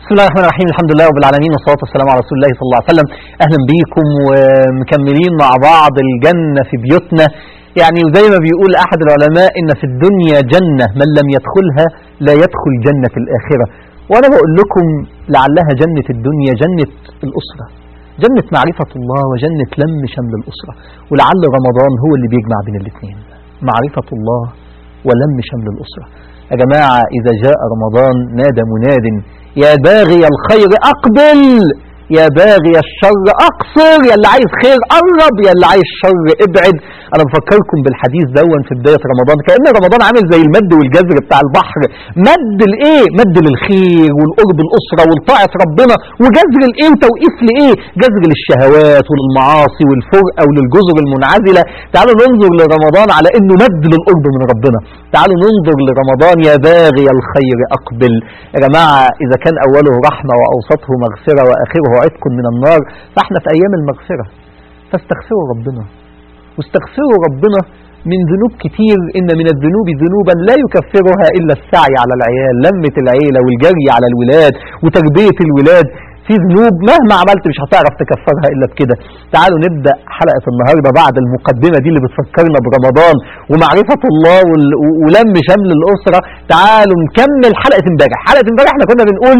بسم الله الرحمن الرحيم الحمد لله رب العالمين والصلاة والسلام على رسول الله صلى الله عليه وسلم أهلا بيكم ومكملين مع بعض الجنة في بيوتنا يعني وزي ما بيقول أحد العلماء إن في الدنيا جنة من لم يدخلها لا يدخل جنة الآخرة وأنا بقول لكم لعلها جنة الدنيا جنة الأسرة جنة معرفة الله وجنة لم شمل الأسرة ولعل رمضان هو اللي بيجمع بين الاثنين معرفة الله ولم شمل الأسرة يا جماعة إذا جاء رمضان نادى مناد يا باغي الخير أقبل يا باغي الشر أقصر يا اللي عايز خير قرب يا اللي عايز شر ابعد أنا بفكركم بالحديث دون في بداية رمضان كأن رمضان عامل زي المد والجزر بتاع البحر مد الإيه مد للخير والقرب الأسرة والطاعة ربنا وجزر الإيه وتوقيف لإيه جزر للشهوات وللمعاصي والفرقة وللجزر المنعزلة تعالوا ننظر لرمضان على إنه مد للقرب من ربنا تعالوا ننظر لرمضان يا باغي الخير أقبل يا جماعة إذا كان أوله رحمة وأوسطه مغفرة وآخره عتق من النار فاحنا في أيام المغفرة فاستغفروا ربنا واستغفروا ربنا من ذنوب كتير إن من الذنوب ذنوبا لا يكفرها إلا السعي على العيال لمة العيلة والجري على الولاد وتربية الولاد في ذنوب مهما عملت مش هتعرف تكفرها إلا بكده تعالوا نبدأ حلقة النهاردة بعد المقدمة دي اللي بتفكرنا برمضان ومعرفة الله وال- ولم شمل الأسرة تعالوا نكمل حلقة امبارح حلقة امبارح احنا كنا بنقول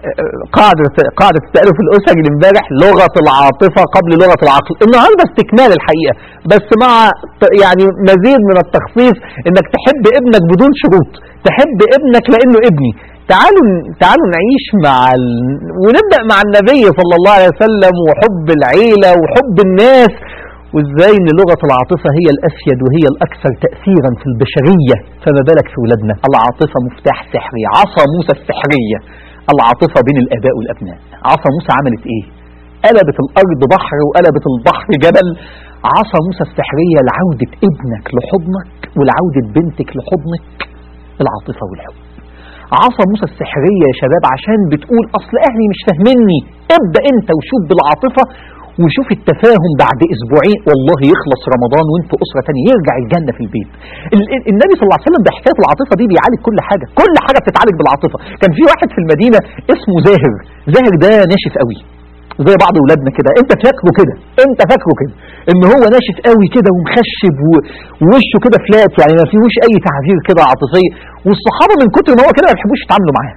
قاعدة قاعدة التألف الأسري اللي امبارح لغة العاطفة قبل لغة العقل النهاردة استكمال الحقيقة بس مع ت- يعني مزيد من التخصيص انك تحب ابنك بدون شروط تحب ابنك لانه ابني تعالوا تعالوا نعيش مع ال... ونبدأ مع النبي صلى الله عليه وسلم وحب العيلة وحب الناس وازاي ان لغة العاطفة هي الافيد وهي الاكثر تأثيرا في البشرية فما بالك في ولادنا العاطفة مفتاح سحري عصا موسى السحرية العاطفة بين الاباء والابناء عصا موسى عملت ايه قلبت الارض بحر وقلبت البحر جبل عصا موسى السحرية لعودة ابنك لحضنك ولعودة بنتك لحضنك العاطفة والحب عصا موسى السحرية يا شباب عشان بتقول أصل أهلي مش فاهميني ابدأ أنت وشوف بالعاطفة وشوف التفاهم بعد أسبوعين والله يخلص رمضان وانتوا أسرة تانية يرجع الجنة في البيت ال- ال- النبي صلى الله عليه وسلم بحكاية العاطفة دي بيعالج كل حاجة كل حاجة بتتعالج بالعاطفة كان في واحد في المدينة اسمه زاهر زاهر ده ناشف قوي زي بعض اولادنا كده انت فاكره كده انت فاكره كده ان هو ناشف قوي كده ومخشب و- ووشه كده فلات يعني ما فيهوش اي تعبير كده عاطفيه والصحابه من كتر ما هو كده ما بيحبوش يتعاملوا معاه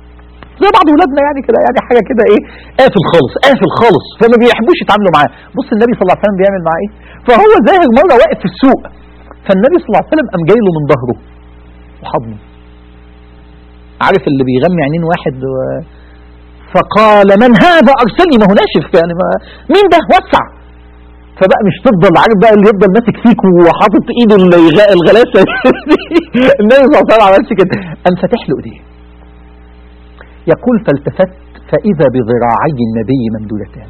زي بعض اولادنا يعني كده يعني حاجه كده ايه قافل خالص قافل خالص فما بيحبوش يتعاملوا معاه بص النبي صلى الله عليه وسلم بيعمل معاه ايه فهو زاهر مره واقف في السوق فالنبي صلى الله عليه وسلم قام جاي له من ظهره وحضنه عارف اللي بيغمي عينين واحد و... فقال من هذا ارسلني ما هو ناشف يعني ما مين ده وسع فبقى مش تفضل عارف بقى اللي يفضل ماسك فيك وحاطط ايده الغ- الغلاسه دي. النبي صلى الله عليه وسلم عملش كده قام فاتح له ايديه يقول فالتفت فاذا بذراعي النبي ممدودتان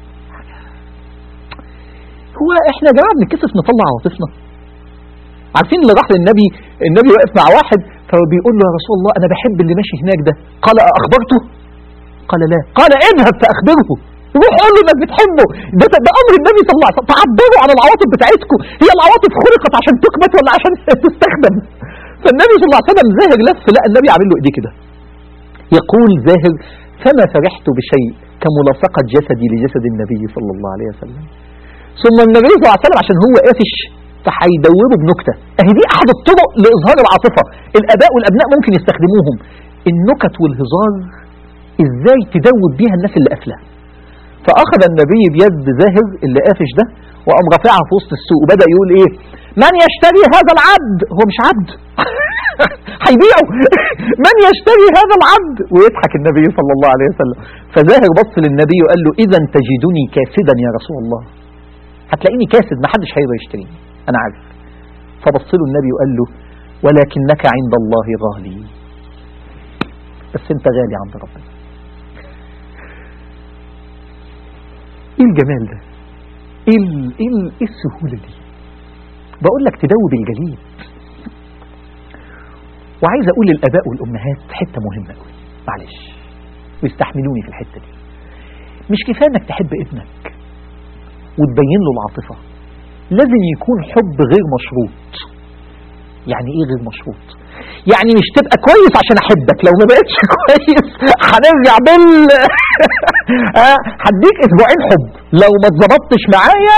هو احنا يا جماعه بنتكسف نطلع عواطفنا عارفين اللي راح للنبي النبي واقف مع واحد فبيقول له يا رسول الله انا بحب اللي ماشي هناك ده قال اخبرته قال لا قال اذهب فاخبره روح قول له انك بتحبه ده, ده امر النبي صلى الله عليه وسلم تعبروا عن العواطف بتاعتكم هي العواطف خلقت عشان تكبت ولا عشان تستخدم فالنبي صلى الله عليه وسلم زاهر لف لقى النبي عامل له ايديه كده يقول زاهر فما فرحت بشيء كملاصقة جسدي لجسد النبي صلى الله عليه وسلم ثم النبي صلى الله عليه وسلم عشان هو قافش فهيدوبه بنكتة اهي دي احد الطرق لاظهار العاطفة الاباء والابناء ممكن يستخدموهم النكت والهزار ازاي تدوب بيها الناس اللي قافله فاخذ النبي بيد زاهر اللي قافش ده وقام رافعها في وسط السوق وبدا يقول ايه من يشتري هذا العبد هو مش عبد هيبيعه من يشتري هذا العبد ويضحك النبي صلى الله عليه وسلم فزاهر بص للنبي وقال له اذا تجدني كاسدا يا رسول الله هتلاقيني كاسد ما حدش هيقدر يشتريني انا عارف فبص له النبي وقال له ولكنك عند الله غالي بس انت غالي عند ربنا ايه الجمال ده ايه ال- ايه ال- ايه السهوله دي بقول لك تدوب الجليد وعايز اقول للاباء والامهات حته مهمه قوي معلش ويستحملوني في الحته دي مش كفايه انك تحب ابنك وتبين له العاطفه لازم يكون حب غير مشروط يعني ايه غير مشروط يعني مش تبقى كويس عشان احبك لو ما بقتش كويس هنرجع بال آه، هديك اسبوعين حب لو ما اتظبطتش معايا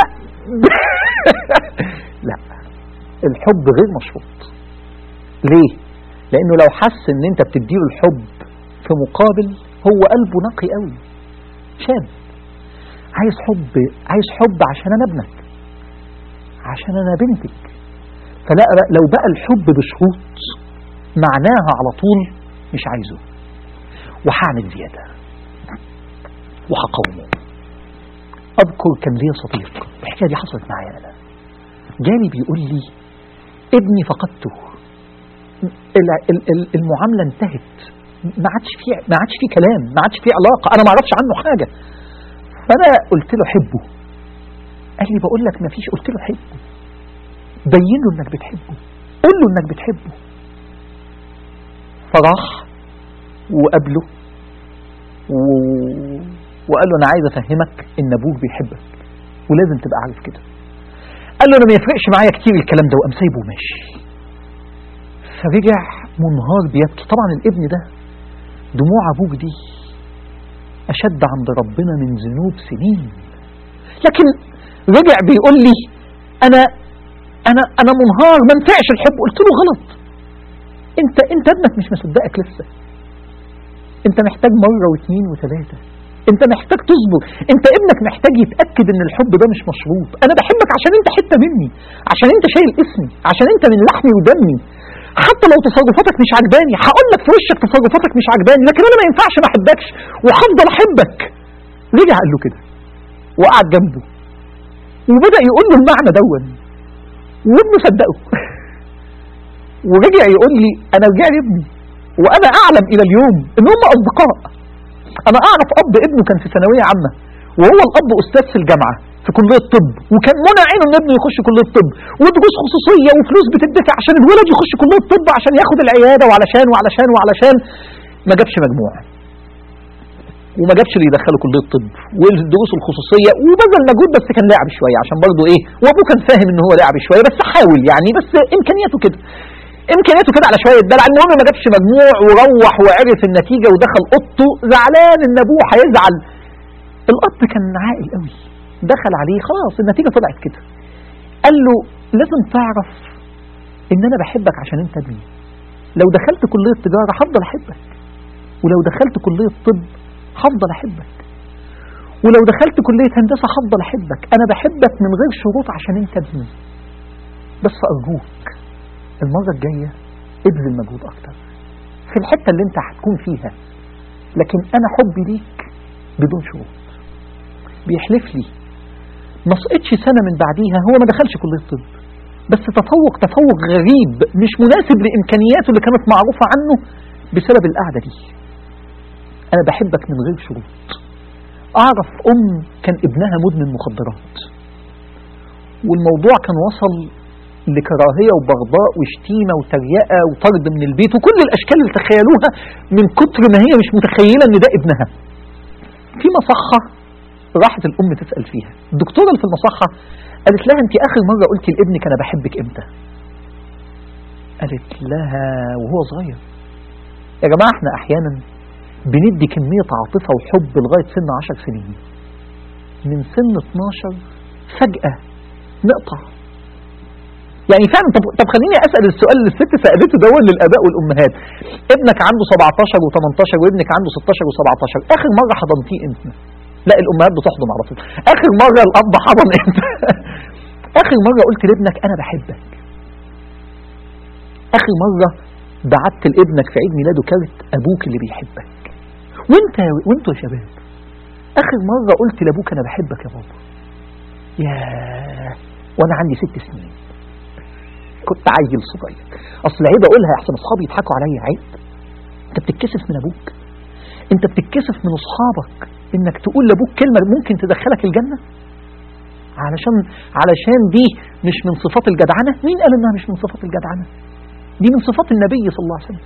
لا الحب غير مشروط ليه لانه لو حس ان انت بتديله الحب في مقابل هو قلبه نقي قوي شاب عايز حب عايز حب عشان انا ابنك عشان انا بنتك فلا لو بقى الحب بشروط معناها على طول مش عايزه وهعمل زيادة وهقومه أذكر كان ليا صديق الحكاية دي حصلت معايا أنا جالي بيقول لي ابني فقدته ال- ال- ال- المعاملة انتهت ما عادش في ما عادش في كلام ما عادش في علاقة أنا ما أعرفش عنه حاجة فأنا قلت له حبه قال لي بقول لك ما فيش قلت له حبه بين له انك بتحبه قول له انك بتحبه فراح وقابله و... وقال له انا عايز افهمك ان ابوك بيحبك ولازم تبقى عارف كده قال له انا ما يفرقش معايا كتير الكلام ده وقام سايبه وماشي فرجع منهار بيبكي طبعا الابن ده دموع ابوك دي اشد عند ربنا من ذنوب سنين لكن رجع بيقول لي انا انا انا منهار ما نفعش الحب قلت له غلط انت انت ابنك مش مصدقك لسه انت محتاج مره واثنين وثلاثه انت محتاج تصبر انت ابنك محتاج يتاكد ان الحب ده مش مشروط انا بحبك عشان انت حته مني عشان انت شايل اسمي عشان انت من لحمي ودمي حتى لو تصرفاتك مش عجباني هقول لك في وشك تصرفاتك مش عجباني لكن انا ما ينفعش ما احبكش وهفضل احبك رجع قال له كده وقعد جنبه وبدا يقول له المعنى دون وابنه صدقه ورجع يقول لي انا رجع لي ابني وانا اعلم الى اليوم ان هم اصدقاء انا اعرف اب ابنه كان في ثانويه عامه وهو الاب استاذ في الجامعه في كليه الطب وكان منع عينه ان ابنه يخش كليه الطب ودروس خصوصيه وفلوس بتدفع عشان الولد يخش كليه الطب عشان ياخد العياده وعلشان وعلشان وعلشان ما جابش مجموع وما جابش اللي يدخله كليه الطب والدروس الخصوصيه وبذل مجهود بس كان لاعب شويه عشان برضه ايه وابوه كان فاهم ان هو لاعب شويه بس حاول يعني بس امكانياته كده امكانياته كده على شويه دلع المهم ما جابش مجموع وروح وعرف النتيجه ودخل اوضته زعلان ان ابوه هيزعل الاب كان عاقل قوي دخل عليه خلاص النتيجه طلعت كده قال له لازم تعرف ان انا بحبك عشان انت ابني لو دخلت كليه تجاره هفضل احبك ولو دخلت كليه طب هفضل احبك ولو دخلت كليه هندسه هفضل احبك انا بحبك من غير شروط عشان انت ابني بس ارجوك المرة الجاية ابذل مجهود أكتر في الحتة اللي أنت هتكون فيها لكن أنا حبي ليك بدون شروط بيحلف لي ما سقطش سنة من بعديها هو ما دخلش كلية الطب بس تفوق تفوق غريب مش مناسب لإمكانياته اللي كانت معروفة عنه بسبب القعدة دي أنا بحبك من غير شروط أعرف أم كان ابنها مدمن مخدرات والموضوع كان وصل لكراهية وبغضاء وشتيمة وتريقة وطرد من البيت وكل الأشكال اللي تخيلوها من كتر ما هي مش متخيلة إن ده ابنها في مصحة راحت الأم تسأل فيها الدكتورة اللي في المصحة قالت لها أنت آخر مرة قلتي لابنك أنا بحبك إمتى قالت لها وهو صغير يا جماعة احنا أحيانا بندي كمية عاطفة وحب لغاية سن 10 سنين من سن 12 فجأة نقطع يعني فعلا طب, طب خليني اسال السؤال اللي الست سالته ده للاباء والامهات ابنك عنده 17 و18 وابنك عنده 16 و17 اخر مره حضنتيه امتى لا الامهات بتحضن على طول اخر مره الاب حضن امتى اخر مره قلت لابنك انا بحبك اخر مره بعت لابنك في عيد ميلاده كارت ابوك اللي بيحبك وانت وانتوا يا شباب اخر مره قلت لابوك انا بحبك يا بابا ياه وانا عندي ست سنين كنت عيل صغير اصل عيب اقولها احسن اصحابي يضحكوا عليا عيب انت بتتكسف من ابوك انت بتتكسف من اصحابك انك تقول لابوك كلمه ممكن تدخلك الجنه علشان علشان دي مش من صفات الجدعنه مين قال انها مش من صفات الجدعنه دي من صفات النبي صلى الله عليه وسلم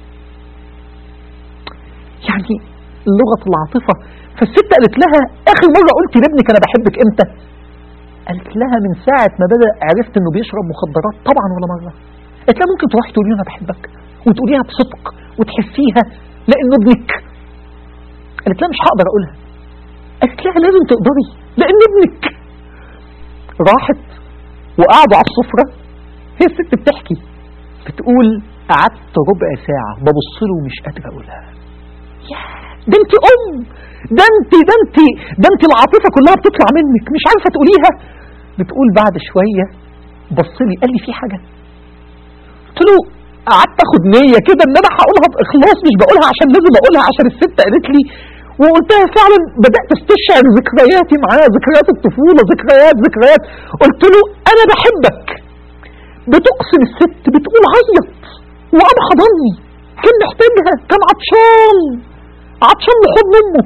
يعني لغه العاطفه فالست قالت لها اخر مره قلت لابنك انا بحبك امتى قالت لها من ساعة ما بدأ عرفت انه بيشرب مخدرات طبعا ولا مرة قالت لها ممكن تروحي تقولي له انا بحبك وتقوليها بصدق وتحسيها لانه ابنك قالت لها مش هقدر اقولها قالت لها لازم تقدري لانه ابنك راحت وقعدوا على السفره هي الست بتحكي بتقول قعدت ربع ساعه ببص له ومش قادر اقولها يا ده انت ام ده انت ده انت ده انت العاطفه كلها بتطلع منك مش عارفه تقوليها بتقول بعد شويه بص لي قال لي في حاجه قلت له قعدت اخد نيه كده ان انا هقولها باخلاص مش بقولها عشان لازم اقولها عشان الست قالت لي وقلتها فعلا بدات استشعر ذكرياتي معاه ذكريات الطفوله ذكريات ذكريات قلت له انا بحبك بتقسم الست بتقول عيط وقام حضني كان محتاجها كان عطشان عطشان لحضن امه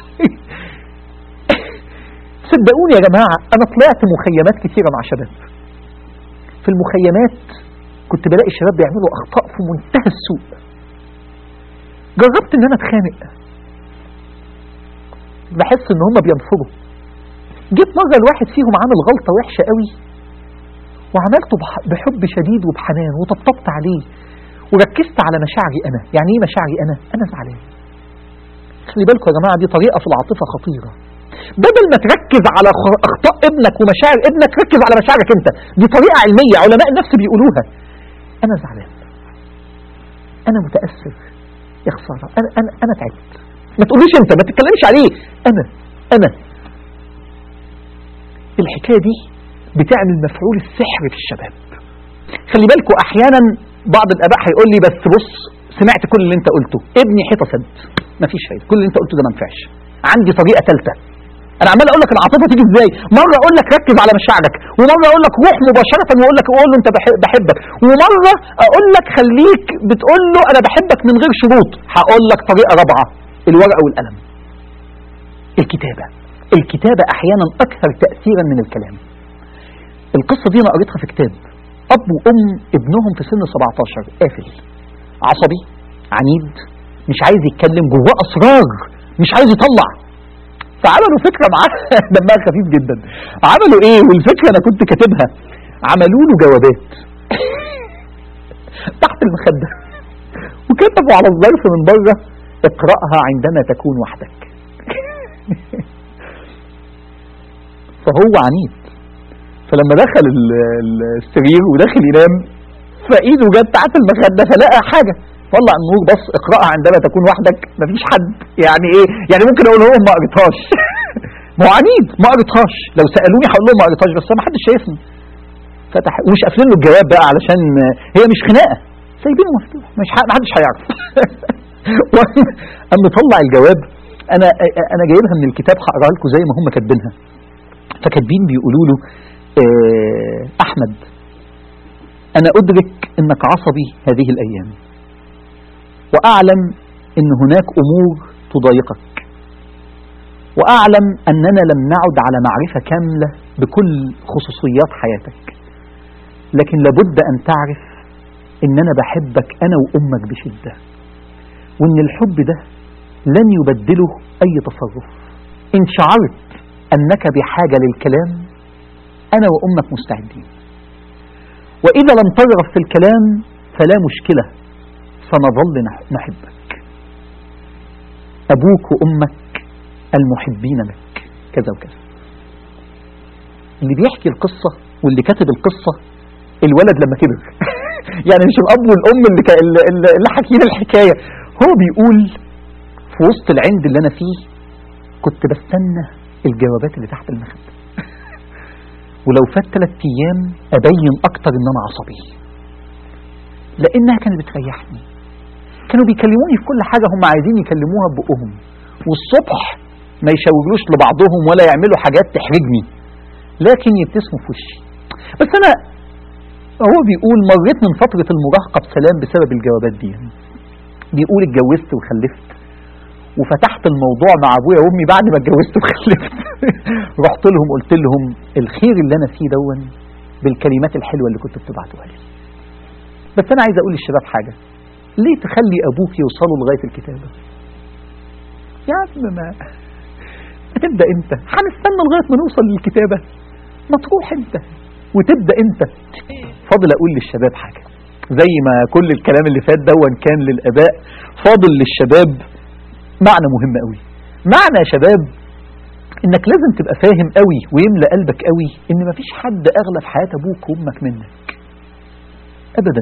صدقوني يا جماعه انا طلعت مخيمات كثيره مع شباب في المخيمات كنت بلاقي الشباب بيعملوا اخطاء في منتهى السوء جربت ان انا اتخانق بحس ان هم بينفروا جيت مره الواحد فيهم عامل غلطه وحشه قوي وعملته بح- بحب شديد وبحنان وطبطبت عليه وركزت على مشاعري انا يعني ايه مشاعري انا انا زعلان خلي بالكم يا جماعه دي طريقه في العاطفه خطيره بدل ما تركز على خ- اخطاء ابنك ومشاعر ابنك ركز على مشاعرك انت دي طريقه علميه علماء النفس بيقولوها انا زعلان انا متاثر يا خساره انا انا انا تعبت ما تقوليش انت ما تتكلمش عليه انا انا الحكايه دي بتعمل مفعول السحر في الشباب خلي بالكوا احيانا بعض الاباء هيقول لي بس بص سمعت كل اللي انت قلته ابني حيطه سد مفيش فايده كل اللي انت قلته ده ما ينفعش عندي طريقه ثالثه انا عمال اقول لك العاطفه تيجي ازاي مره اقول لك ركز على مشاعرك ومره اقول لك روح مباشره واقول لك قول له انت بح- بحبك ومره اقول لك خليك بتقول له انا بحبك من غير شروط هقول لك طريقه رابعه الورقه والقلم الكتابه الكتابه احيانا اكثر تاثيرا من الكلام القصه دي انا قريتها في كتاب اب وام ابنهم في سن 17 قافل عصبي عنيد مش عايز يتكلم جواه اسرار مش عايز يطلع فعملوا فكره معاه دمها خفيف جدا عملوا ايه والفكره انا كنت كاتبها عملوا له جوابات تحت المخده وكتبوا على الظرف من بره اقراها عندما تكون وحدك فهو عنيد فلما دخل ال- ال- السرير وداخل ينام فايده جت تحت المخده فلقى حاجه طلع النور بص اقراها عندما تكون وحدك مفيش حد يعني ايه يعني ممكن اقول لهم ما قريتهاش ما هو عنيد ما قريتهاش لو سالوني هقول لهم ما قريتهاش بس ما حدش شايفني فتح ومش قافلين له الجواب بقى علشان هي مش خناقه سايبينه مفتوح مش ح- ما حدش هيعرف قام مطلع الجواب انا انا جايبها من الكتاب هقراها لكم زي ما هم كاتبينها فكاتبين بيقولوا له آه، احمد انا ادرك انك عصبي هذه الايام واعلم ان هناك امور تضايقك واعلم اننا لم نعد على معرفه كامله بكل خصوصيات حياتك لكن لابد ان تعرف ان انا بحبك انا وامك بشده وان الحب ده لن يبدله اي تصرف ان شعرت انك بحاجه للكلام انا وامك مستعدين واذا لم ترغب في الكلام فلا مشكله سنظل نح- نحبك ابوك وامك المحبين لك كذا وكذا اللي بيحكي القصه واللي كاتب القصه الولد لما كبر يعني مش الاب والام اللي كا- اللي, اللي اللي حاكيين الحكايه هو بيقول في وسط العند اللي انا فيه كنت بستنى الجوابات اللي تحت المخده ولو فات ثلاث ايام ابين اكتر ان انا عصبي لانها كانت بتريحني كانوا بيكلموني في كل حاجه هم عايزين يكلموها ببقهم والصبح ما يشاوروش لبعضهم ولا يعملوا حاجات تحرجني لكن يبتسموا في وشي بس انا هو بيقول مريت من فترة المراهقة بسلام بسبب الجوابات دي بيقول اتجوزت وخلفت وفتحت الموضوع مع ابويا وامي بعد ما اتجوزت وخلفت رحت لهم قلت لهم الخير اللي انا فيه دون بالكلمات الحلوه اللي كنت بتبعتوها لي بس انا عايز اقول للشباب حاجه ليه تخلي ابوك يوصلوا لغايه الكتابه يا عم ما هتبدا انت هنستنى لغايه ما نوصل للكتابه ما تروح انت وتبدا انت فاضل اقول للشباب حاجه زي ما كل الكلام اللي فات دون كان للآباء فاضل للشباب معنى مهم قوي معنى يا شباب انك لازم تبقى فاهم قوي ويملى قلبك قوي ان مفيش حد اغلى في حياة ابوك وامك منك ابدا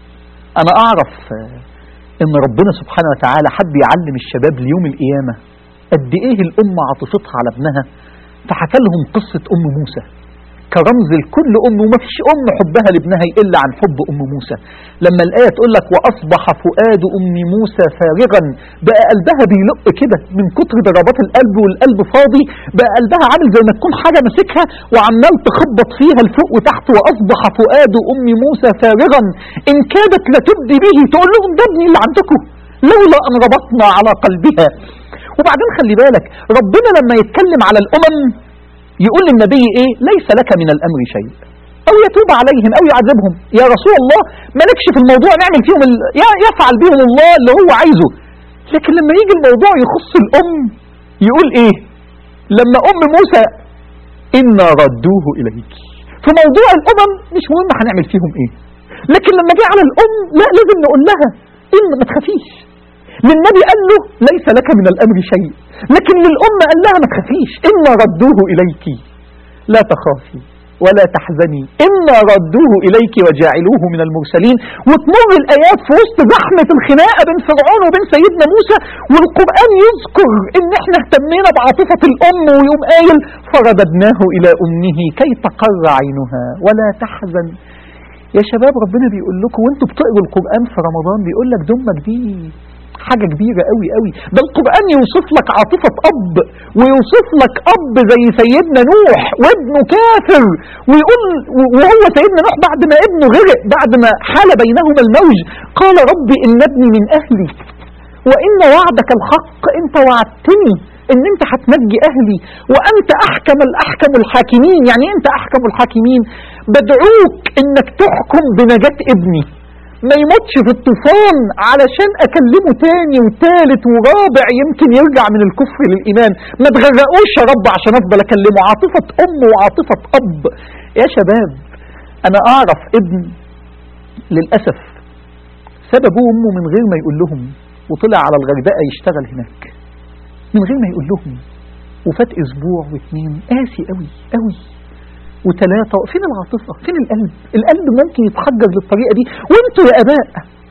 انا اعرف آه، ان ربنا سبحانه وتعالى حب يعلم الشباب ليوم القيامة قد ايه الام عاطفتها على ابنها فحكى لهم قصة ام موسى كرمز لكل ام ومفيش ام حبها لابنها يقل عن حب ام موسى لما الايه تقول لك واصبح فؤاد ام موسى فارغا بقى قلبها بيلق كده من كتر ضربات القلب والقلب فاضي بقى قلبها عامل زي ما تكون حاجه ماسكها وعمال تخبط فيها لفوق وتحت واصبح فؤاد ام موسى فارغا ان كادت لتبدي به تقول لهم ده ابني اللي عندكم لولا ان ربطنا على قلبها وبعدين خلي بالك ربنا لما يتكلم على الامم يقول للنبي ايه ليس لك من الامر شيء او يتوب عليهم او يعذبهم يا رسول الله مالكش في الموضوع نعمل فيهم ال... ي- يفعل بهم الله اللي هو عايزه لكن لما يجي الموضوع يخص الام يقول ايه لما ام موسى انا ردوه اليك في موضوع الامم مش مهم هنعمل فيهم ايه لكن لما جه على الام لا لازم نقول لها ان ما تخافيش للنبي قال له ليس لك من الامر شيء لكن للأم قال لها ما تخافيش إنا ردوه إليك لا تخافي ولا تحزني إنا ردوه إليك وجاعلوه من المرسلين وتمر الآيات في وسط زحمة الخناقة بين فرعون وبين سيدنا موسى والقرآن يذكر إن إحنا اهتمينا بعاطفة الأم ويوم قايل فرددناه إلى أمه كي تقر عينها ولا تحزن يا شباب ربنا بيقول لكم وانتوا بتقروا القرآن في رمضان بيقول لك دمك دي حاجة كبيرة قوي قوي ده القرآن يوصف لك عاطفة أب ويوصف لك أب زي سيدنا نوح وابنه كافر ويقول وهو سيدنا نوح بعد ما ابنه غرق بعد ما حال بينهما الموج قال ربي إن ابني من أهلي وإن وعدك الحق أنت وعدتني ان انت هتنجي اهلي وانت احكم الاحكم الحاكمين يعني انت احكم الحاكمين بدعوك انك تحكم بنجاة ابني ما يموتش في الطوفان علشان اكلمه تاني وتالت ورابع يمكن يرجع من الكفر للايمان ما تغرقوش يا رب عشان افضل اكلمه عاطفة ام وعاطفة اب يا شباب انا اعرف ابن للاسف ساب ابوه وامه من غير ما يقول لهم وطلع على الغردقه يشتغل هناك من غير ما يقول لهم وفات اسبوع واثنين قاسي قوي قوي وثلاثة فين العاطفة فين القلب القلب ممكن يتحجر للطريقة دي وانتوا يا اباء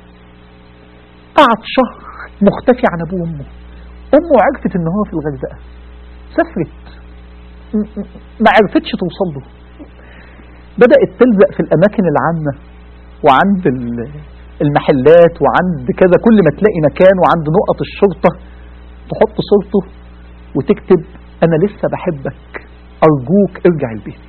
قعد شهر مختفي عن ابوه وامه امه عرفت ان هو في الغردقة سافرت م- م- ما عرفتش توصل له بدأت تلزق في الاماكن العامة وعند ال- المحلات وعند كذا كل ما تلاقي مكان وعند نقط الشرطة تحط صورته وتكتب انا لسه بحبك ارجوك ارجع البيت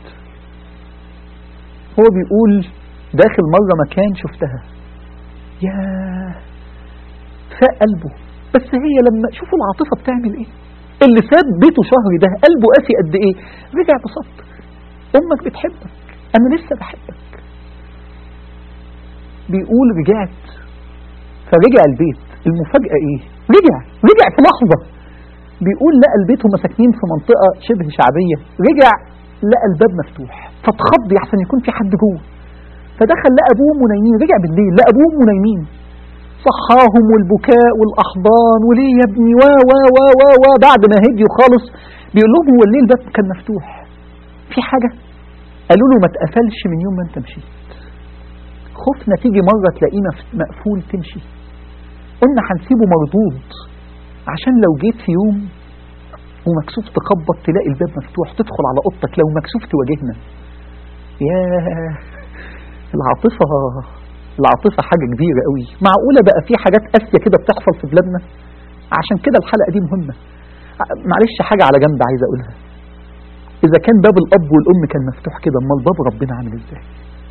هو بيقول داخل مرة مكان شفتها يا فاق قلبه بس هي لما شوفوا العاطفة بتعمل ايه اللي ساب بيته شهر ده قلبه قاسي قد ايه رجع بصدق امك بتحبك انا لسه بحبك بيقول رجعت فرجع البيت المفاجأة ايه رجع رجع في لحظة بيقول لقى البيت هم ساكنين في منطقة شبه شعبية رجع لقى الباب مفتوح فاتخض احسن يكون في حد جوه فدخل لقى ابوه وامه نايمين رجع بالليل لقى ابوه وامه نايمين صحاهم والبكاء والاحضان وليه يا ابني وا وا وا وا وا بعد ما هديوا خالص بيقول لهم هو الليل الباب كان مفتوح في حاجة قالوا له ما اتقفلش من يوم ما انت مشيت خفنا تيجي مرة تلاقيه مف- مقفول تمشي قلنا هنسيبه مردود عشان لو جيت في يوم ومكسوف تخبط تلاقي الباب مفتوح تدخل على اوضتك لو مكسوف تواجهنا يا العاطفة العاطفة حاجة كبيرة قوي معقولة بقى في حاجات قاسية كده بتحصل في بلادنا عشان كده الحلقة دي مهمة ع- معلش حاجة على جنب عايز أقولها إذا كان باب الأب والأم كان مفتوح كده أمال باب ربنا عامل إزاي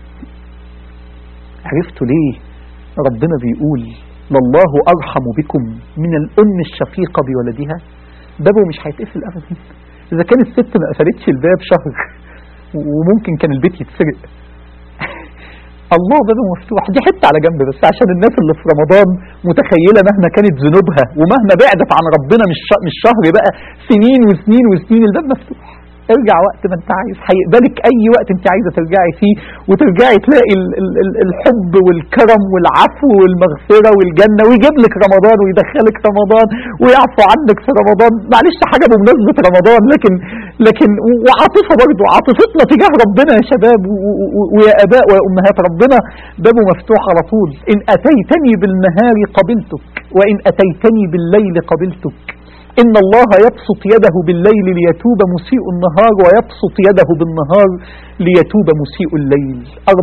عرفتوا ليه ربنا بيقول لله أرحم بكم من الأم الشفيقة بولدها بابه مش هيتقفل أبدا إذا كان الست ما قفلتش الباب شهر وممكن كان البيت يتسرق الله بابه مفتوح دي حتة على جنب بس عشان الناس اللي في رمضان متخيلة مهما كانت ذنوبها ومهما بعدت عن ربنا مش ش- مش شهر بقى سنين وسنين وسنين الباب مفتوح ارجع وقت ما انت عايز هيقبلك اي وقت انت عايزه ترجعي فيه وترجعي تلاقي ال ال ال الحب والكرم والعفو والمغفره والجنه ويجيب لك رمضان ويدخلك رمضان ويعفو عنك في رمضان معلش حاجه بمناسبه رمضان لكن لكن وعاطفه برضه عاطفتنا تجاه ربنا يا شباب ويا اباء ويا امهات ربنا بابه مفتوح على طول ان اتيتني بالنهار قبلتك وان اتيتني بالليل قبلتك إن الله يبسط يده بالليل ليتوب مسيء النهار ويبسط يده بالنهار ليتوب مسيء الليل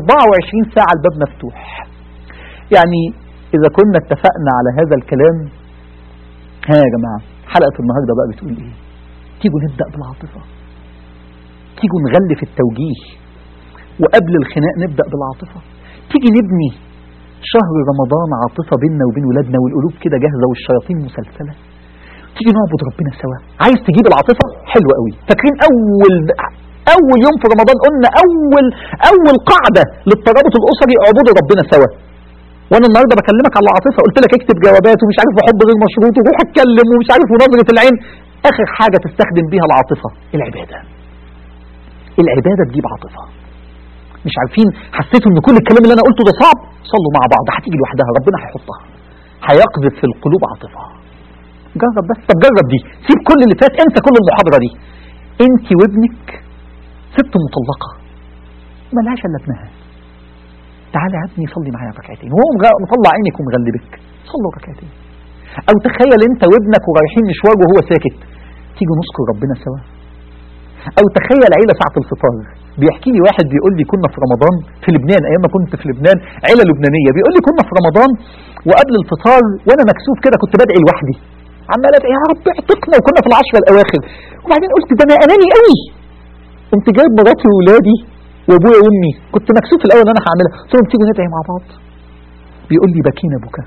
24 ساعة الباب مفتوح يعني إذا كنا اتفقنا على هذا الكلام ها يا جماعة حلقة النهاردة بقى بتقول إيه تيجوا نبدأ بالعاطفة تيجوا نغلف التوجيه وقبل الخناق نبدأ بالعاطفة تيجي نبني شهر رمضان عاطفة بيننا وبين ولادنا والقلوب كده جاهزة والشياطين مسلسلة تيجي نعبد ربنا سوا عايز تجيب العاطفة حلو قوي فاكرين اول اول يوم في رمضان قلنا اول اول قاعدة للترابط الاسري اعبدوا ربنا سوا وانا النهارده بكلمك على العاطفه قلت لك اكتب جوابات ومش عارف وحب غير مشروط وروح اتكلم ومش عارف ونظره العين اخر حاجه تستخدم بيها العاطفه العباده العباده تجيب عاطفه مش عارفين حسيتوا ان كل الكلام اللي انا قلته ده صعب صلوا مع بعض هتيجي لوحدها ربنا هيحطها هيقذف في القلوب عاطفه جرب بس طب جرب دي سيب كل اللي فات انسى كل المحاضرة دي انت وابنك ست مطلقة ملهاش الا ابنها تعالى يا ابني صلي معايا ركعتين وهو مطلع عينك ومغلبك صلوا ركعتين او تخيل انت وابنك ورايحين مشوار وهو ساكت تيجوا نذكر ربنا سوا او تخيل عيلة ساعة الفطار بيحكي لي واحد بيقول لي كنا في رمضان في لبنان ايام ما كنت في لبنان عيلة لبنانية بيقول لي كنا في رمضان وقبل الفطار وانا مكسوف كده كنت بدعي لوحدي عمال ادعي يا رب اعتقنا وكنا في العشرة الاواخر وبعدين قلت ده انا اناني قوي قمت جايب مراتي واولادي وابويا وامي كنت مكسوف الاول ان انا هعملها قلت لهم تيجوا ندعي مع بعض بيقول لي بكينا بكاء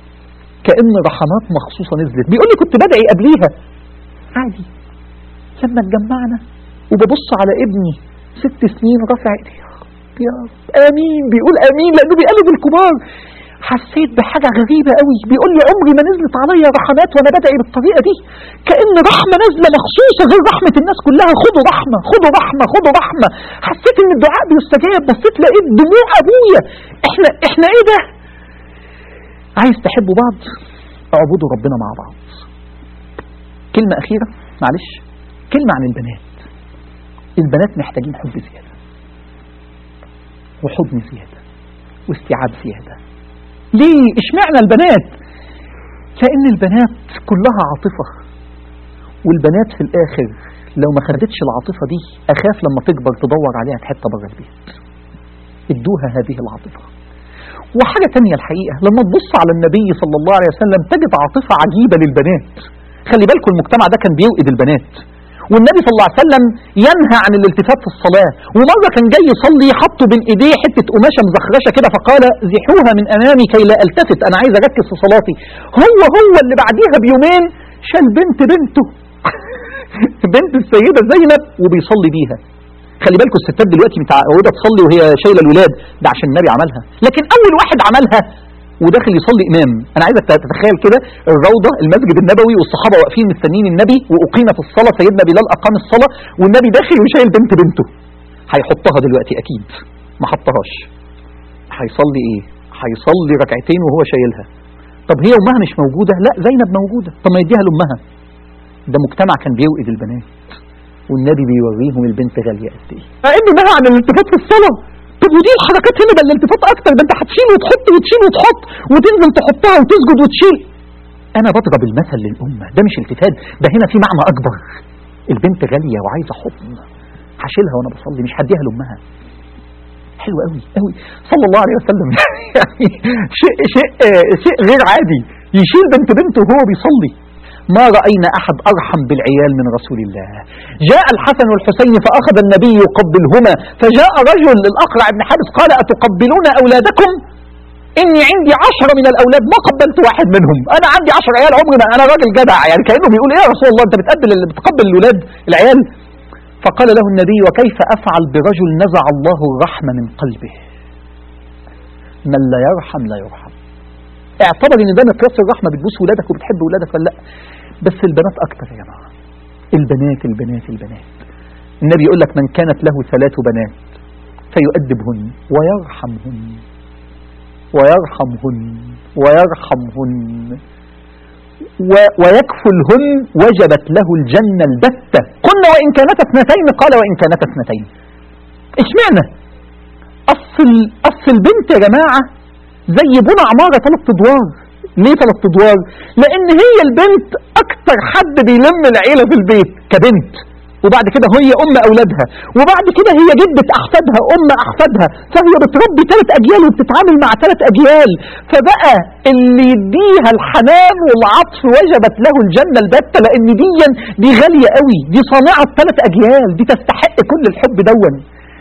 كأن رحمات مخصوصة نزلت بيقول لي كنت بدعي قبليها عادي لما اتجمعنا وببص على ابني ست سنين رافع ايديه يا رب امين بيقول امين لانه بيقلد الكبار حسيت بحاجة غريبة قوي بيقول لي عمري ما نزلت عليا رحمات وانا بدعي بالطريقة دي كأن رحمة نازلة مخصوصة غير رحمة الناس كلها خدوا رحمة خدوا رحمة خدوا رحمة حسيت ان الدعاء بيستجاب بصيت لقيت دموع ابويا احنا احنا ايه ده عايز تحبوا بعض اعبدوا ربنا مع بعض كلمة اخيرة معلش كلمة عن البنات البنات محتاجين حب زيادة وحضن زيادة واستيعاب زيادة ليه اشمعنى البنات لان البنات كلها عاطفة والبنات في الاخر لو ما خدتش العاطفة دي اخاف لما تكبر تدور عليها في حتة بره البيت ادوها هذه العاطفة وحاجة تانية الحقيقة لما تبص على النبي صلى الله عليه وسلم تجد عاطفة عجيبة للبنات خلي بالكم المجتمع ده كان بيوئد البنات والنبي صلى الله عليه وسلم ينهى عن الالتفات في الصلاة ومرة كان جاي يصلي حطه بين ايديه حتة قماشة مزخرشة كده فقال زحوها من امامي كي لا التفت انا عايز اركز في صلاتي هو هو اللي بعديها بيومين شال بنت بنته بنت السيدة زينب وبيصلي بيها خلي بالكم الستات دلوقتي متعودة تصلي وهي شايلة الولاد ده عشان النبي عملها لكن اول واحد عملها وداخل يصلي امام انا عايزك تتخيل كده الروضه المسجد النبوي والصحابه واقفين مستنيين النبي واقيمت الصلاه سيدنا بلال اقام الصلاه والنبي داخل وشايل بنت بنته هيحطها دلوقتي اكيد ما حطهاش هيصلي ايه هيصلي ركعتين وهو شايلها طب هي امها مش موجوده لا زينب موجوده طب ما يديها لامها ده مجتمع كان بيوئد البنات والنبي بيوريهم البنت غاليه قد ايه مع انه نهى عن الالتفات في الصلاه طب ودي الحركات هنا ده الالتفات اكتر ده انت هتشيل وتحط وتشيل وتحط وتنزل تحطها وتسجد وتشيل انا بضرب المثل للامه ده مش التفات ده هنا في معنى اكبر البنت غاليه وعايزه حضن هشيلها وانا بصلي مش هديها لامها حلو قوي قوي صلى الله عليه وسلم يعني شيء شيء شيء غير عادي يشيل بنت بنته وهو بيصلي ما رأينا أحد أرحم بالعيال من رسول الله جاء الحسن والحسين فأخذ النبي يقبلهما فجاء رجل الأقرع بن حابس قال أتقبلون أولادكم إني عندي عشرة من الأولاد ما قبلت واحد منهم أنا عندي عشر عيال عمري ما أنا راجل جدع يعني كأنه بيقول إيه يا رسول الله أنت بتقبل بتقبل الأولاد العيال فقال له النبي وكيف أفعل برجل نزع الله الرحمة من قلبه من لا يرحم لا يرحم اعتبر ان ده مقياس الرحمه بتبوس ولادك وبتحب ولادك ولا لا بس البنات اكتر يا جماعه البنات البنات البنات النبي يقول لك من كانت له ثلاث بنات فيؤدبهن ويرحمهن ويرحمهن ويرحمهن و- ويكفلهن وجبت له الجنة البتة قلنا وإن كانت اثنتين قال وإن كانت اثنتين اشمعنى أصل, أصل البنت يا جماعة زي بنى عمارة ثلاث ادوار ليه ثلاث ادوار لان هي البنت اكتر حد بيلم العيلة في البيت كبنت وبعد كده هي ام اولادها وبعد كده هي جدة احفادها ام احفادها فهي بتربي ثلاث اجيال وبتتعامل مع ثلاث اجيال فبقى اللي يديها الحنان والعطف وجبت له الجنة البتة لان دي دي غالية قوي دي صانعة ثلاث اجيال دي تستحق كل الحب دون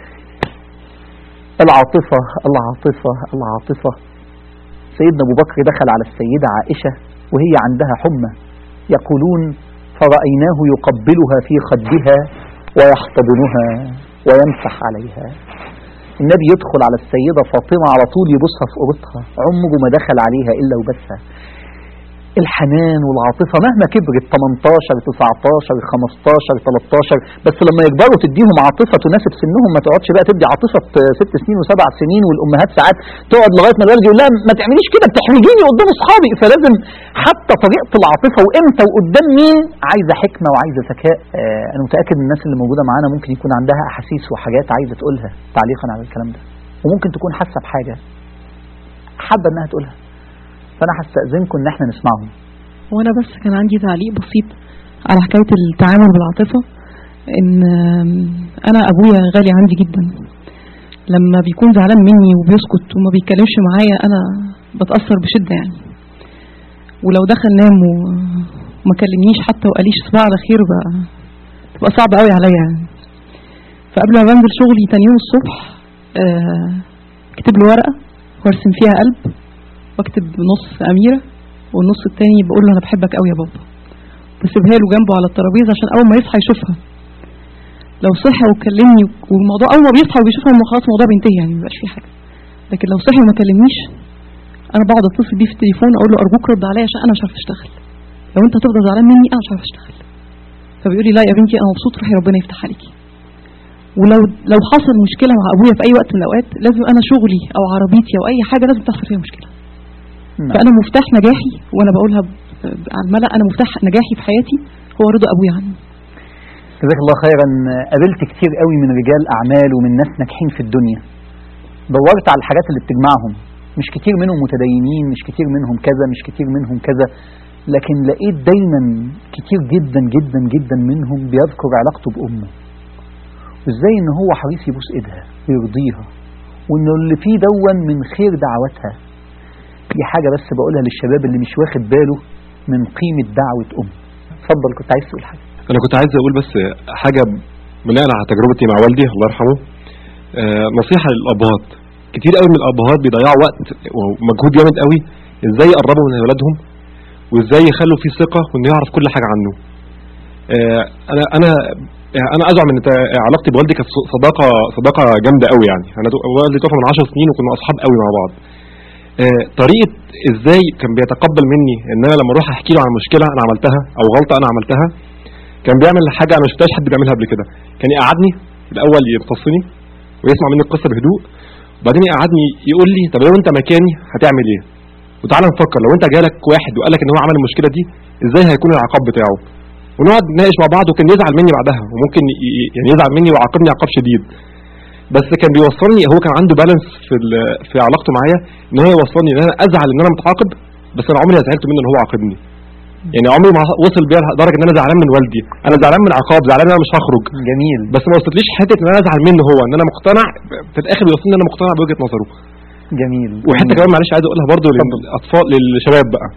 العاطفة العاطفة العاطفة سيدنا أبو بكر دخل على السيدة عائشة وهي عندها حمى يقولون فرأيناه يقبلها في خدها ويحتضنها ويمسح عليها النبي يدخل على السيدة فاطمة على طول يبصها في قرطها عمره ما دخل عليها إلا وبسها الحنان والعاطفة مهما كبرت 18 19 15 13 بس لما يكبروا تديهم عاطفة تناسب سنهم ما تقعدش بقى تدي عاطفة ست سنين وسبع سنين والأمهات ساعات تقعد لغاية ما الولد يقول لها ما تعمليش كده بتحرجيني قدام أصحابي فلازم حتى طريقة العاطفة وإمتى وقدام مين عايزة حكمة وعايزة ذكاء آه أنا متأكد إن الناس اللي موجودة معانا ممكن يكون عندها أحاسيس وحاجات عايزة تقولها تعليقا على الكلام ده وممكن تكون حاسة بحاجة حابة إنها تقولها فأنا هستأذنكم إن إحنا نسمعهم وانا بس كان عندي تعليق بسيط على حكاية التعامل بالعاطفة ان آم، انا ابويا غالي عندي جدا لما بيكون زعلان مني وبيسكت وما بيتكلمش معايا انا بتأثر بشدة يعني ولو دخل نام وما كلمنيش حتى وقاليش صباح على خير بقى تبقى صعبة قوي عليا يعني فقبل ما بنزل شغلي تاني يوم الصبح آه، اكتب له ورقة وارسم فيها قلب واكتب نص أميرة والنص التاني بقول له انا بحبك قوي يا بابا بسيبها له جنبه على الترابيزه عشان اول ما يصحى يشوفها لو صحى وكلمني والموضوع اول ما بيصحى وبيشوفها إنه خلاص الموضوع بينتهي يعني مبقاش فيه حاجه لكن لو صحي وما كلمنيش انا بقعد اتصل بيه في التليفون اقول له ارجوك رد عليا عشان انا مش عارف اشتغل لو انت هتفضل زعلان مني انا مش عارف اشتغل فبيقول لي لا يا بنتي انا مبسوط روحي ربنا يفتح عليكي ولو لو حصل مشكله مع ابويا في اي وقت من الاوقات لازم انا شغلي او عربيتي او اي حاجه لازم تحصل فيها مشكله نعم. فانا مفتاح نجاحي وانا بقولها ب- على الملأ انا مفتاح نجاحي في حياتي هو رضا ابويا عني جزاك الله خيرا قابلت كتير قوي من رجال اعمال ومن ناس ناجحين في الدنيا دورت على الحاجات اللي بتجمعهم مش كتير منهم متدينين مش كتير منهم كذا مش كتير منهم كذا لكن لقيت دايما كتير جدا جدا جدا منهم بيذكر علاقته بامه وازاي ان هو حريص يبوس ايدها ويرضيها وانه اللي فيه دون من خير دعواتها دي حاجة بس بقولها للشباب اللي مش واخد باله من قيمة دعوة أم اتفضل كنت عايز تقول حاجة انا كنت عايز اقول بس حاجه بناء على تجربتي مع والدي الله يرحمه آه، نصيحه للابهات كتير قوي من الابهات بيضيعوا وقت ومجهود جامد قوي ازاي يقربوا من اولادهم وازاي يخلوا فيه ثقه وانه يعرف كل حاجه عنه آه، انا انا انا ازعم ان ت- علاقتي بوالدي كانت صداقه صداقه جامده قوي يعني انا تو- والدي توفى من 10 سنين وكنا اصحاب قوي مع بعض آه، طريقه ازاي كان بيتقبل مني ان انا لما اروح احكي له عن مشكله انا عملتها او غلطه انا عملتها كان بيعمل حاجه انا ما شفتهاش حد بيعملها قبل كده كان يقعدني الاول يمتصني ويسمع مني القصه بهدوء وبعدين يقعدني يقول لي طب لو انت مكاني هتعمل ايه وتعالى نفكر لو انت جالك واحد وقال لك ان هو عمل المشكله دي ازاي هيكون العقاب بتاعه ونقعد نناقش مع بعض وكان يزعل مني بعدها وممكن ي- ي- يعني يزعل مني ويعاقبني عقاب شديد بس كان بيوصلني هو كان عنده بالانس في ال- في علاقته معايا ان هو يوصلني ان انا ازعل ان انا متعاقب بس انا عمري ما زعلت منه ان هو عاقبني يعني عمري ما وصل بيا لدرجه ان انا زعلان من والدي انا زعلان من عقاب زعلان ان انا مش هخرج جميل بس ما وصلتليش حته ان انا ازعل منه هو ان انا مقتنع في الاخر بيوصلني ان انا مقتنع بوجهه نظره جميل وحته جميل. كمان معلش عايز اقولها برضو اتفضل. للاطفال للشباب بقى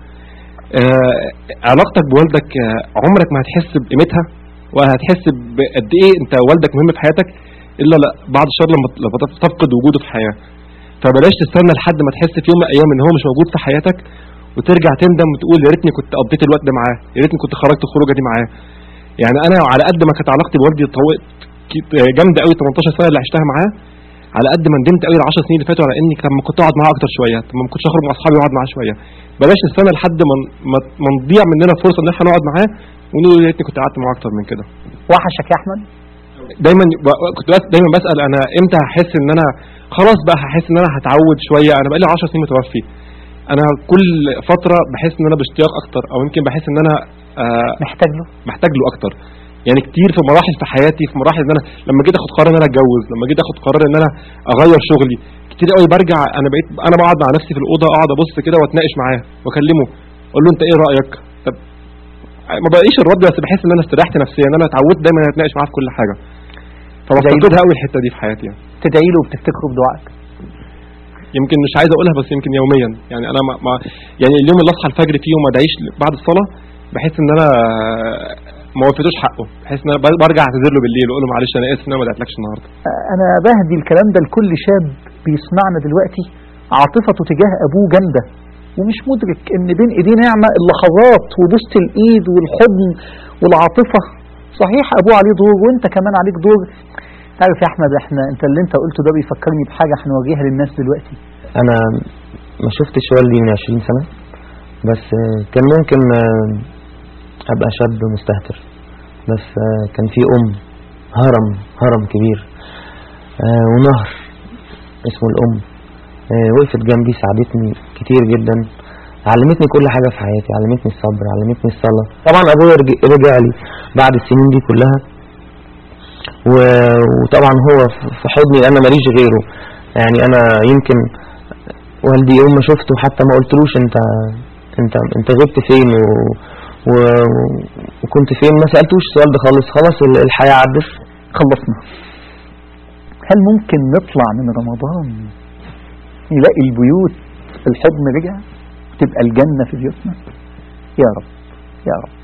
آه علاقتك بوالدك آه عمرك ما هتحس بقيمتها وهتحس بقد ايه انت والدك مهم في حياتك الا لا بعد الشر لما لما تفقد وجوده في الحياه فبلاش تستنى لحد ما تحس في يوم من الايام ان هو مش موجود في حياتك وترجع تندم وتقول يا ريتني كنت قضيت الوقت ده معاه يا ريتني كنت خرجت الخروجه دي معاه يعني انا على قد ما كانت علاقتي بوالدي طو- كت- جامده قوي 18 سنه اللي عشتها معاه على قد ما ندمت قوي ال 10 سنين اللي فاتوا على اني لما كنت اقعد معاه اكتر شويه لما كنتش اخرج مع اصحابي واقعد معاه شويه بلاش نستنى لحد ما ما ما نضيع مننا الفرصه ان احنا نقعد معاه ونقول يا ريتني كنت قعدت معاه اكتر من كده وحشك يا احمد دايما ب- كنت بس دايما بسال انا امتى هحس ان انا خلاص بقى هحس ان انا هتعود شويه انا بقالي 10 سنين متوفي انا كل فتره بحس ان انا باشتياق اكتر او يمكن بحس ان انا آه محتاج له محتاج له اكتر يعني كتير في مراحل في حياتي في مراحل ان انا لما جيت اخد قرار ان انا اتجوز لما جيت اخد قرار ان انا اغير شغلي كتير قوي برجع انا بقيت انا بقعد مع نفسي في الاوضه اقعد ابص كده واتناقش معاه واكلمه اقول له انت ايه رايك طب ما بقيش الرد بس بحس ان انا استريحت نفسيا ان انا اتعودت دايما ان اتناقش معاه في كل حاجه فبفتقدها قوي الحته دي في حياتي يعني. تدعي له وبتفتكره بدعائك يمكن مش عايز اقولها بس يمكن يوميا يعني انا ما ما يعني اليوم اللي اصحى الفجر فيه وما ادعيش بعد الصلاه بحس ان انا ما وفيتوش حقه بحس ان انا برجع اعتذر له بالليل واقول له معلش انا اسف ان انا ما دعيتلكش النهارده انا بهدي الكلام ده لكل شاب بيسمعنا دلوقتي عاطفته تجاه ابوه جامده ومش مدرك ان بين ايديه نعمه اللحظات وبوسه الايد والحضن والعاطفه صحيح ابوه عليه دور وانت كمان عليك دور تعرف يا احمد احنا انت اللي انت قلته ده بيفكرني بحاجه هنوريها للناس دلوقتي انا ما شفتش والدي من 20 سنة بس آه، كان ممكن آه، ابقى شاب مستهتر بس آه، كان في ام هرم هرم كبير آه، ونهر اسمه الام آه، وقفت جنبي ساعدتني كتير جدا علمتني كل حاجة في حياتي علمتني الصبر علمتني الصلاة طبعا ابويا رج- رجع لي بعد السنين دي كلها و- وطبعا هو في- في حضني انا ماليش غيره يعني انا يمكن والدي يوم ما شفته حتى ما قلتلوش انت انت انت غبت فين و... و... وكنت فين ما سالتوش السؤال ده خالص خلاص ال- الحياه عدت خلصنا هل ممكن نطلع من رمضان نلاقي البيوت الحضن رجع تبقى الجنة في بيوتنا يا رب يا رب